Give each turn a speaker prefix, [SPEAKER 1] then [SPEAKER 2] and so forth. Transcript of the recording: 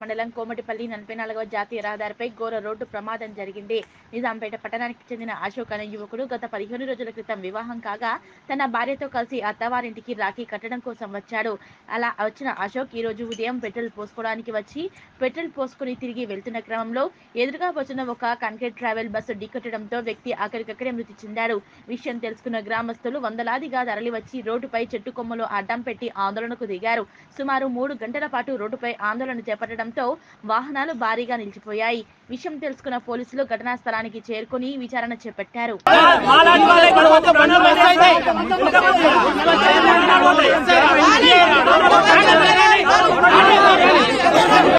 [SPEAKER 1] మండలం కోమటిపల్లి నలభై నాలుగవ జాతీయ రహదారిపై ఘోర రోడ్డు ప్రమాదం జరిగింది నిజాంపేట పట్టణానికి చెందిన అశోక్ అనే యువకుడు గత పదిహేను రోజుల క్రితం వివాహం కాగా తన భార్యతో కలిసి అత్తవారింటికి రాఖీ కట్టడం కోసం వచ్చాడు అలా వచ్చిన అశోక్ ఈ రోజు ఉదయం పెట్రోల్ పోసుకోవడానికి వచ్చి పెట్రోల్ పోసుకుని తిరిగి వెళ్తున్న క్రమంలో ఎదురుగా వచ్చిన ఒక కంక్రీట్ ట్రావెల్ బస్సు ఢీకొట్టడంతో వ్యక్తి అక్కడికక్కడే మృతి చెందాడు విషయం తెలుసుకున్న గ్రామస్తులు వందలాదిగా తరలివచ్చి రోడ్డుపై చెట్టు కొమ్మలో అడ్డం పెట్టి ఆందోళనకు దిగారు సుమారు మూడు గంటల పాటు రోడ్డుపై ఆందోళన చేపట్టడంతో వాహనాలు భారీగా నిలిచిపోయాయి విషయం తెలుసుకున్న పోలీసులు ఘటనా స్థలానికి చేరుకుని విచారణ చేపట్టారు
[SPEAKER 2] మాలాంటి వాళ్ళే ఇక్కడ మొత్తం బండ్లు మిస్ అయితే ఇంకా